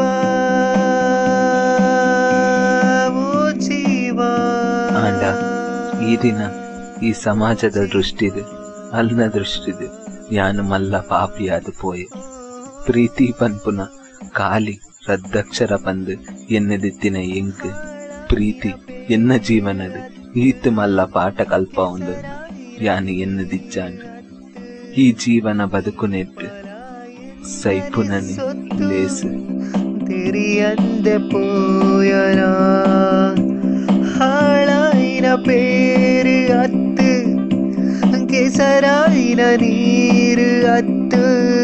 ಓ ಜೀವ ಆಂಡ ಈ ದಿನ ಈ ಸಮಾಜದ ದೃಷ್ಟಿದು ಅಲ್ನ ದೃಷ್ಟಿದು ಯಾನು ಮಲ್ಲ ಪಾಪಿಯಾದ ಪೋಯೆ ಪ್ರೀತಿ ಪನ್ಪುನ ಕಾಲಿ ರದ್ದಕ್ಷರ ಬಂದು ಎನ್ನದಿತ್ತಿನ ಎಂಕ್ ಪ್ರೀತಿ ಎನ್ನ ಜೀವನದ ಈತ್ ಮಲ್ಲ ಪಾಠ ಕಲ್ಪ ಒಂದು ಯಾನು ಎನ್ನದಿಚ್ಚಾಂಡು ಈ ಜೀವನ ಬದುಕು ನೆಟ್ಟು ಸೈಪುನನೆ ಲೇಸು തെരിയന്റെ പോയനാ ഹാളായിന പേര് അത്ത് കെസരായിന നീര് അത്ത്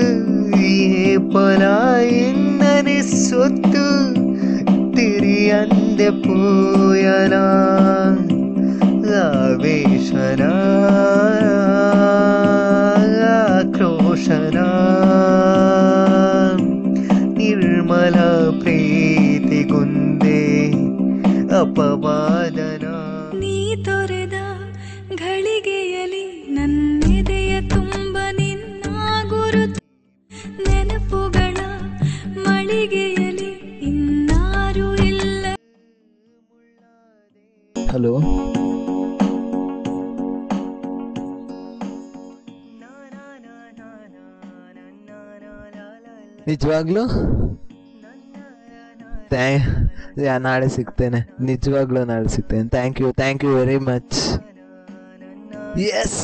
ഏപ്പലായിന്നനെ സ്വത്ത് തിരിയന്റെ പോയനാ ആവേശന ಆಕ್ರೋಶನ ನಿರ್ಮಲ ಪ್ರೀತಿಗುಂದೆ ಅಪವಾದನ ನೀ ತೊರೆದ ಘಳಿಗೆಯಲಿ ನನ್ನೆದೆಯ ತುಂಬ ನಿನ್ನ ಗುರುತು ನೆನಪುಗಳ ಮಳಿಗೆಯಲಿ ಇನ್ನಾರು ಇಲ್ಲ ಹಲೋ ನಿಜವಾಗ್ಲೂ ಥ್ಯಾ ನಾಳೆ ಸಿಗ್ತೇನೆ ನಿಜವಾಗ್ಲೂ ನಾಳೆ ಸಿಗ್ತೇನೆ thank you thank you very much ಎಸ್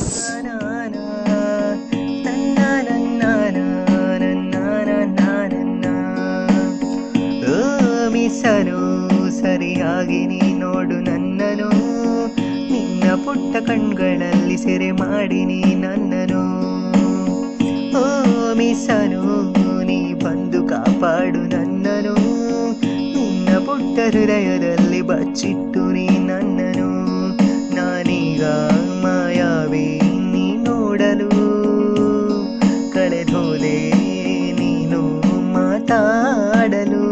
ಓ ಮಿಸನು ಸರಿಯಾಗಿ ನೀ ನೋಡು ನನ್ನನು ನಿನ್ನ ಪುಟ್ಟ ಕಣ್ಗಳಲ್ಲಿ ಸೆರೆ ಮಾಡಿ ನೀ ನನ್ನನು ಓ ಮಿಸನು ನೀ ಬಂದು ಕಾಪಾಡು ನನ್ನನು ನಿನ್ನ ಪುಟ್ಟ ಹೃದಯದಲ್ಲಿ ಬಚ್ಚಿಟ್ಟು ನೀ ನನ್ನನು ನಾನೀಗ ಮಾಯಾವಿ ನೀ ನೋಡಲು ಕಳೆದೋದೆ ನೀನು ಮಾತಾಡಲು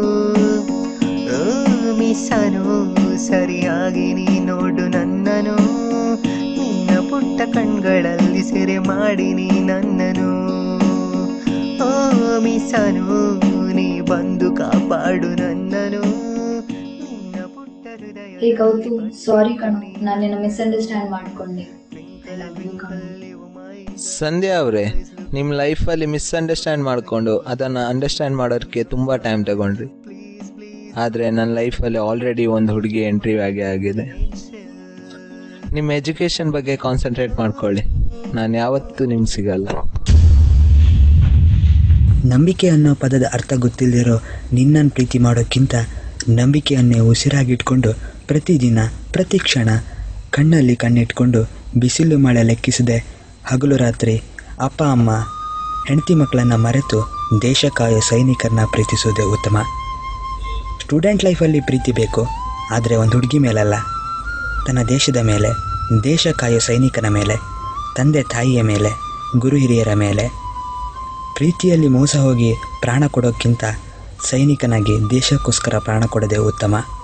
ಓ ಮಿಸನು ಸರಿಯಾಗಿ ನೀ ನೋಡು ನನ್ನನು ನಿನ್ನ ಪುಟ್ಟ ಕಣ್ಗಳಲ್ಲಿ ಸೆರೆ ಮಾಡಿ ನೀ ನನ್ನನು ಓ ಮಿಸನು ನೀ ಬಂದು ಕಾಪಾಡು ನನ್ನನು ನಿನ್ನ ಪುಟ್ಟ ಹೃದಯ ಹೇ ಗೌತು ಸಾರಿ ಕಣು ನಾನು ನಿನ್ನ ಮಿಸ್ಅಂಡರ್ಸ್ಟ್ಯಾಂಡ್ ಮಾಡ್ಕೊಂಡೆ ಐ ಲವ್ ಯು ಕಣು ಸಂಧ್ಯಾ ಅವರೇ ನಿಮ್ಮ ಲೈಫಲ್ಲಿ ಮಿಸ್ಅಂಡರ್ಸ್ಟ್ಯಾಂಡ್ ಮಾಡಿಕೊಂಡು ಅದನ್ನು ಅಂಡರ್ಸ್ಟ್ಯಾಂಡ್ ಮಾಡೋಕ್ಕೆ ತುಂಬ ಟೈಮ್ ತಗೊಂಡ್ರಿ ಆದರೆ ನನ್ನ ಲೈಫಲ್ಲಿ ಆಲ್ರೆಡಿ ಒಂದು ಹುಡುಗಿ ಎಂಟ್ರಿ ಆಗಿ ಆಗಿದೆ ನಿಮ್ಮ ಎಜುಕೇಷನ್ ಬಗ್ಗೆ ಕಾನ್ಸಂಟ್ರೇಟ್ ಮಾಡ್ಕೊಳ್ಳಿ ನಾನು ಯಾವತ್ತೂ ನಿಮ್ಗೆ ಸಿಗಲ್ಲ ನಂಬಿಕೆ ಅನ್ನೋ ಪದದ ಅರ್ಥ ಗೊತ್ತಿಲ್ಲದಿರೋ ನಿನ್ನನ್ನು ಪ್ರೀತಿ ಮಾಡೋಕ್ಕಿಂತ ನಂಬಿಕೆಯನ್ನೇ ಉಸಿರಾಗಿಟ್ಕೊಂಡು ಪ್ರತಿದಿನ ಪ್ರತಿ ಕ್ಷಣ ಕಣ್ಣಲ್ಲಿ ಕಣ್ಣಿಟ್ಕೊಂಡು ಬಿಸಿಲು ಮಳೆ ಲೆಕ್ಕಿಸದೆ ಹಗಲು ರಾತ್ರಿ ಅಪ್ಪ ಅಮ್ಮ ಹೆಂಡತಿ ಮಕ್ಕಳನ್ನು ಮರೆತು ದೇಶ ಕಾಯೋ ಸೈನಿಕರನ್ನ ಪ್ರೀತಿಸೋದೇ ಉತ್ತಮ ಸ್ಟೂಡೆಂಟ್ ಲೈಫಲ್ಲಿ ಪ್ರೀತಿ ಬೇಕು ಆದರೆ ಒಂದು ಹುಡುಗಿ ಮೇಲಲ್ಲ ತನ್ನ ದೇಶದ ಮೇಲೆ ದೇಶ ಕಾಯೋ ಸೈನಿಕನ ಮೇಲೆ ತಂದೆ ತಾಯಿಯ ಮೇಲೆ ಗುರು ಹಿರಿಯರ ಮೇಲೆ ಪ್ರೀತಿಯಲ್ಲಿ ಮೋಸ ಹೋಗಿ ಪ್ರಾಣ ಕೊಡೋಕ್ಕಿಂತ ಸೈನಿಕನಾಗಿ ದೇಶಕ್ಕೋಸ್ಕರ ಪ್ರಾಣ ಕೊಡೋದೇ ಉತ್ತಮ